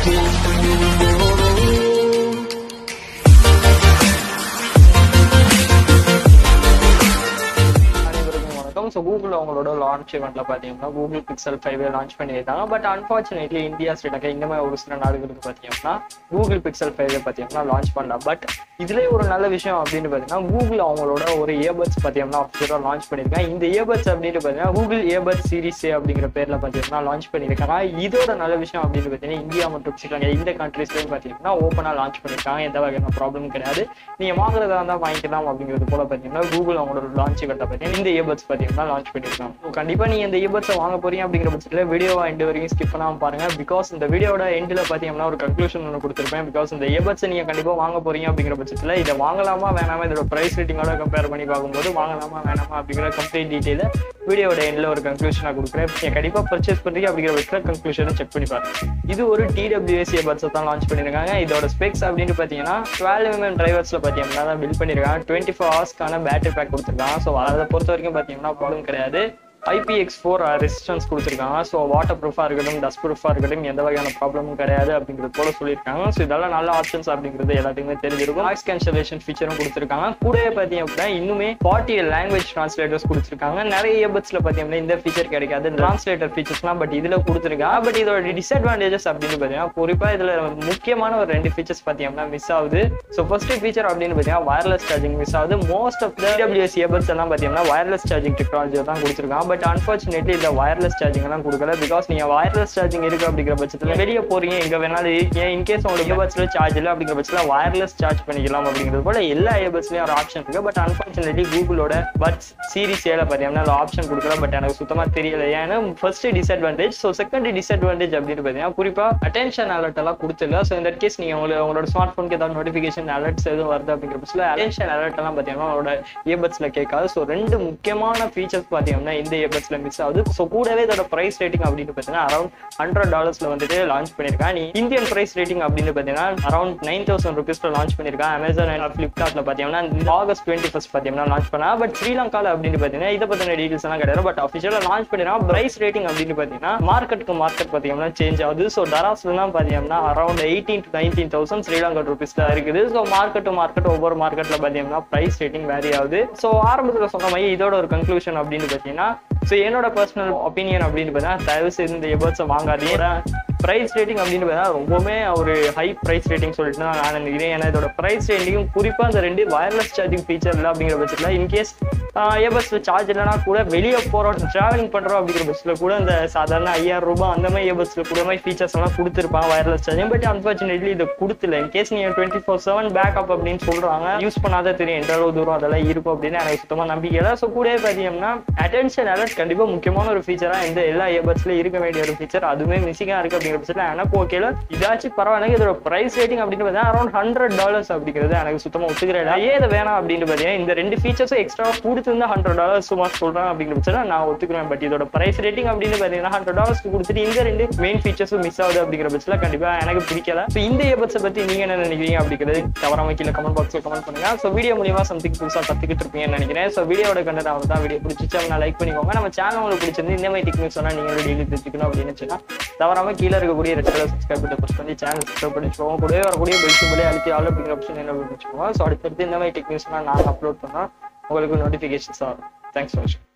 அனைவருக்கும் வணக்கம் so Google அவங்களோட லான்ச் இவெண்ட்ல பார்த்தீங்கன்னா கூகுள் பிக்சல் ஃபைவ் லான்ச் பண்ணியிருக்காங்க பட் அன்ஃபார்ச்சுனேட்லி இந்தியா ஸ்ரீலங்கா இந்த மாதிரி ஒரு சில நாடுகளுக்கு பார்த்தீங்கன்னா கூகுள் பிக்சல் ஃபைவ் பார்த்தீங்கன்னா லான்ச் பண்ணலாம் பட் இதுலேயே ஒரு நல்ல விஷயம் அப்படின்னு பார்த்தீங்கன்னா கூகுள் அவங்களோட ஒரு இயர்பட்ஸ் பார்த்தீங்கன்னா அஃபிஷியலாக லான்ச் பண்ணியிருக்காங்க இந்த இயர்பட்ஸ் அப்படின்னு பார்த்தீங்கன்னா கூகுள் இயர்பட்ஸ் சீரிஸ் அப்படிங்கிற பேரில் பார்த்தீங்கன்னா லான்ச் பண்ணியிருக்காங்க இதோட நல்ல விஷயம் அப்படின்னு பார்த்தீங்கன்னா இந்தியா மற்றும் ஸ்ரீலங்கா இந்த கண்ட்ரீஸ்லையும் பார்த்தீங்கன்னா ஓப்பனாக லான்ச் பண்ணியிருக்காங்க எந்த வகையான ப்ராப்ளம் கிடையாது நீங்கள் வாங்குறதா இருந்தால் வாங்கிக்கலாம் அப்படிங்கிறது போல பார்த்தீங்கன்னா கூகுள் அவங்களோட லான்ச் இவெண்ட்டை பார்த்தீங்கன்னா இந்த இயர்பட்ஸ் பார்த்தீங்கன்னா லான்ச் பண்ணியிருக்காங்க So, கண்டிப்பா நீங்க இந்த இயர்பட்ஸை வாங்க போறீங்க அப்படிங்கிற பட்சத்தில் வீடியோவை எண்டு வரைக்கும் ஸ்கிப் பண்ணாம பாருங்க பிகாஸ் இந்த வீடியோட எண்டில் பார்த்தீங்கன்னா ஒரு கன்க்ளூஷன் ஒன்று கொடுத்துருப்பேன் பிகாஸ் இந்த இயர்பட்ஸை நீங்க கண்டிப்பா வாங்க போறீங்க அப்படிங்கிற பட்சத்தில் இதை வாங்கலாமா வேணாமா இதோட பிரைஸ் ரேட்டிங்கோட கம்பேர் பண்ணி பார்க்கும்போது வாங்கலாமா வேணாமா அப்படிங்கிற கம்ப்ளீட் டீட்டெயில வீடியோட எண்டில் ஒரு கன்க்ளூஷனாக கொடுக்குறேன் நீங்க கண்டிப்பா பர்ச்சேஸ் பண்றீங்க அப்படிங்கிற பட்சத்தில் கன்க்ளூஷனை செக் பண்ணி பாருங்க இது ஒரு டிடபிள்யூஎஸ் இயர்பட்ஸை தான் லான்ச் பண்ணியிருக்காங்க இதோட ஸ்பெக்ஸ் அப்படின்னு பார்த்தீங்கன்னா டுவெல் எம்எம் டிரைவர்ஸ்ல பார்த்தீங்கன்னா தான் பில் பண்ணியிருக்காங்க டுவெண்ட்டி ஃபோர் ஹவர்ஸ்க்கான பேட்டரி பேக் கொடுத்துருக்காங்க ஸோ அதை பொறுத்த வரைக்கும் பார்த்தீங்கன்னா ப்ராப்ளம் கிடையாது ஐபிஎக்ஸ் ஃபோர் ரெசிஸ்டன்ஸ் கொடுத்துருக்காங்க ஸோ வாட்டர் ப்ரூஃபாக இருக்கட்டும் டஸ்ட் ப்ரூஃபாக இருக்கட்டும் எந்த வகையான ப்ராப்ளமும் கிடையாது அப்படிங்கிறது போல சொல்லியிருக்காங்க ஸோ இதெல்லாம் நல்ல ஆப்ஷன்ஸ் அப்படிங்கிறது எல்லாத்துக்குமே தெரிஞ்சிருக்கும் வாய்ஸ் கேன்சலேஷன் ஃபீச்சரும் கொடுத்துருக்காங்க கூடவே பார்த்தீங்க அப்படின்னா இன்னுமே ஃபார்ட்டி லாங்குவேஜ் ட்ரான்ஸ்லேட்டர்ஸ் கொடுத்துருக்காங்க நிறைய இயர்பட்ஸில் பார்த்தீங்கன்னா இந்த ஃபீச்சர் கிடைக்காது ட்ரான்ஸ்லேட்டர் ஃபீச்சர்ஸ்லாம் பட் இதில் கொடுத்துருக்காங்க பட் இதோட டிஸ்அட்வான்டேஜஸ் அப்படின்னு பார்த்தீங்கன்னா குறிப்பாக இதில் முக்கியமான ஒரு ரெண்டு ஃபீச்சர்ஸ் பார்த்தீங்கன்னா மிஸ் ஆகுது ஸோ ஃபர்ஸ்ட் ஃபீச்சர் அப்படின்னு பார்த்தீங்கன்னா வயர்லெஸ் சார்ஜிங் மிஸ் ஆகுது most of the TWS earbuds எல்லாம் பார்த்தீங்கன்னா வயர்லெஸ் சார்ஜிங் டெக்னாலஜி தான் கொடுத்துருக்காங்க பட் அன்ஃபார்ச்சுனேட்லி இந்த வயர்லெஸ் சார்ஜிங் எல்லாம் கொடுக்கல பிகாஸ் நீங்க வயர்லெஸ் சார்ஜிங் இருக்கு அப்படிங்கிற பட்சத்தில் வெளியே போறீங்க எங்க வேணாலும் இருக்கீங்க இன்கேஸ் உங்களுக்கு இயர்பட்ஸ்ல சார்ஜ் இல்லை அப்படிங்கிற பட்சத்தில் வயர்லெஸ் சார்ஜ் பண்ணிக்கலாம் அப்படிங்கிறது போல எல்லா இயர்பட்ஸ்லயும் ஒரு ஆப்ஷன் இருக்கு பட் அன்ஃபார்ச்சுனேட்லி கூகுளோட பட்ஸ் சீரிஸ் ஏல பார்த்தீங்கன்னா அந்த ஆப்ஷன் கொடுக்கல பட் எனக்கு சுத்தமா தெரியல ஏன்னா first disadvantage so second disadvantage அப்படின்னு பார்த்தீங்கன்னா குறிப்பா அட்டென்ஷன் அலர்ட் எல்லாம் கொடுத்துல ஸோ இந்த கேஸ் நீங்க உங்களுக்கு உங்களோட ஸ்மார்ட் ஃபோனுக்கு ஏதாவது நோட்டிஃபிகேஷன் அலர்ட்ஸ் எதுவும் வருது அப்படிங்கிற பட்சத்தில் அட்டென்ஷன் அலர்ட் எல்லாம் பார்த்தீங்கன்னா உங்களோட இயர்பட்ஸ்ல கேட்காது ஸோ ரெண்டு முக்கியமான ஃபீச்சர்ஸ் பார்த்தீங்கன்னா இந்த இயர்பட்ஸ்ல மிஸ் ஆகுது ஸோ கூடவே இதோட பிரைஸ் ரேட்டிங் அப்படின்னு பார்த்தீங்கன்னா அரௌண்ட் ஹண்ட்ரட் டாலர்ஸ்ல வந்துட்டு லான்ச் பண்ணியிருக்காங்க நீ இந்தியன் பிரைஸ் ரேட்டிங் அப்படின்னு பார்த்தீங்கன்னா அரௌண்ட் நைன் தௌசண்ட் ருபீஸ்ல லான்ச் பண்ணியிருக்காங்க அமேசான் அண்ட் ஃபிளிப்கார்ட்ல பார்த்தீங்கன்னா இந்த ஆகஸ்ட் டுவெண்ட்டி ஃபர்ஸ்ட் பார்த்தீங்கன்னா லான்ச் பண்ணா பட் ஸ்ரீலங்கால அப்படின்னு பார்த்தீங்கன்னா இதை பத்தின டீடைல்ஸ் எல்லாம் கிடையாது பட் அஃபிஷியலாக லான்ச் பண்ணிருக்காங்க பிரைஸ் ரேட்டிங் அப்படின்னு பார்த்தீங்கன்னா மார்க்கெட்டுக்கு மார்க்கெட் பார்த்தீங்கன்னா சேஞ்ச் ஆகுது ஸோ டராஸ்லாம் பார்த்தீங்கன்னா around eighteen to nineteen thousand Sri Lanka rupees தான் இருக்குது ஸோ மார்க்கெட் டு மார்க்கெட் ஒவ்வொரு மார்க்கெட்ல பார்த்தீங்கன்னா பிரைஸ் ரேட்டிங் வேரி ஆகுது ஸோ ஆரம்பத்தில் சொன்ன மாதிரி இதோட ஒரு கன்க்ளூஷன் அப்படின்னு பார்த்தீங்கன்னா ஸோ என்னோட பர்சனல் ஒப்பீனியன் அப்படின்னு பார்த்தீங்கன்னா தயவு செய்து இந்த எபர்ட்ஸை வாங்காதீங்க ப்ரைஸ் ரேட்டிங் அப்படின்னு பார்த்தீங்கன்னா ரொம்பவுமே ஒரு ஹை ப்ரைஸ் ரேட்டிங் சொல்லிட்டு தான் நான் நினைக்கிறேன் ஏன்னா இதோட ப்ரைஸ் ரேட்டிங்கும் குறிப்பாக அந்த ரெண்டு வயர்லெஸ் சார்ஜிங் ஃபீச்சர் இல்லை அப்படிங்கிற பட்சத்தில் இன்கேஸ் இயர்பட்ஸில் சார்ஜ் இல்லைனா கூட வெளியே போகிறோம் ட்ராவலிங் பண்ணுறோம் அப்படிங்கிற பட்சத்தில் கூட இந்த சாதாரண ஐயாயிரம் ரூபாய் அந்த மாதிரி இயர்பட்ஸில் கூட மாதிரி ஃபீச்சர்ஸ் எல்லாம் கொடுத்துருப்பாங்க வயர்லெஸ் சார்ஜிங் பட் அன்ஃபார்ச்சுனேட்லி இதை கொடுத்துல இன்கேஸ் நீங்கள் டுவெண்ட்டி ஃபோர் செவன் பேக்கப் அப்படின்னு சொல்கிறாங்க யூஸ் பண்ணாத தெரியும் எந்த அளவு தூரம் அதெல்லாம் இருக்கும் அப்படின்னு எனக்கு சுத்தமாக நம்பிக்கை இல்லை ஸோ கூடவே பார்த்தீங்கன்னா அட்டென்ஷன் அலர்ட் கண்டிப்பாக முக்கியமான ஒரு ஃபீச்சராக இந்த எல்லா இயர்பட்ஸ்லையும் இருக்க வேண்டிய ஒரு ஃபீச்சர் அதுவுமே மிஸ்ஸிங்காக இருக்குது அப்படிங்கிற பட்சத்தில் எனக்கு ஓகேல இதாச்சும் பரவாயில்ல இதோட ப்ரைஸ் ரேட்டிங் அப்படின்னு பார்த்தீங்கன்னா அரௌண்ட் ஹண்ட்ரட் டாலர்ஸ் அப்படிங்கிறது எனக்கு சுத்தமாக ஒத்துக்கிறேன் ஏன் இதை வேணாம் அப்படின்னு பார்த்தீங்கன்னா இந்த ரெண்டு ஃபீச்சர்ஸும் எக்ஸ்ட்ரா கொடுத்துருந்தா ஹண்ட்ரட் டாலர்ஸ் சும்மா சொல்கிறேன் அப்படிங்கிற பட்சத்தில் நான் ஒத்துக்கிறேன் பட் இதோட ப்ரைஸ் ரேட்டிங் அப்படின்னு பார்த்தீங்கன்னா ஹண்ட்ரட் டாலர்ஸ்க்கு கொடுத்துட்டு இந்த ரெண்டு மெயின் ஃபீச்சர்ஸும் மிஸ் ஆகுது அப்படிங்கிற பட்சத்தில் கண்டிப்பாக எனக்கு பிடிக்கல ஸோ இந்த இயர்பட்ஸை பற்றி நீங்கள் என்ன நினைக்கிறீங்க அப்படிங்கிறது தவறாம கீழே கமெண்ட் பாக்ஸில் கமெண்ட் பண்ணுங்க ஸோ வீடியோ மூலியமா சம்திங் புதுசாக கற்றுக்கிட்டு இருப்பீங்கன்னு நினைக்கிறேன் ஸோ வீடியோட கண்டென்ட் அவங்க தான் வீடியோ பிடிச்சிச்சு நான் லைக் பண்ணிக்கோங்க நம்ம சேனல் உங்களுக்கு பிடிச்சிருந்து இந்த மாதிரி டெக்னிக் சொன்னால் நீங்களும் டெய்லி தெரிஞ்சுக்கணும் அப்படின்னு சொன்னா தவறாம கீழே இருக்கக்கூடிய red colour subscribe button press பண்ணி சேனல் சப்ஸ்கிரைப் பண்ணி வச்சுக்கோங்க கூடவே வரக்கூடிய பெல் சிம்பிளே அழுத்தி ஆல் அப்படிங்கிற ஆப்ஷன் என்ன வச்சுக்கோங்க ஸோ அடுத்தடுத்து இந்த மாதிரி டெக்னிக்ஸ்லாம் நான் அப்லோட் பண்ணால் உங்களுக்கு நோட்டிஃபிகேஷன்ஸ் ஆகும் தேங்க்ஸ் ஃபார் வாட்சிங்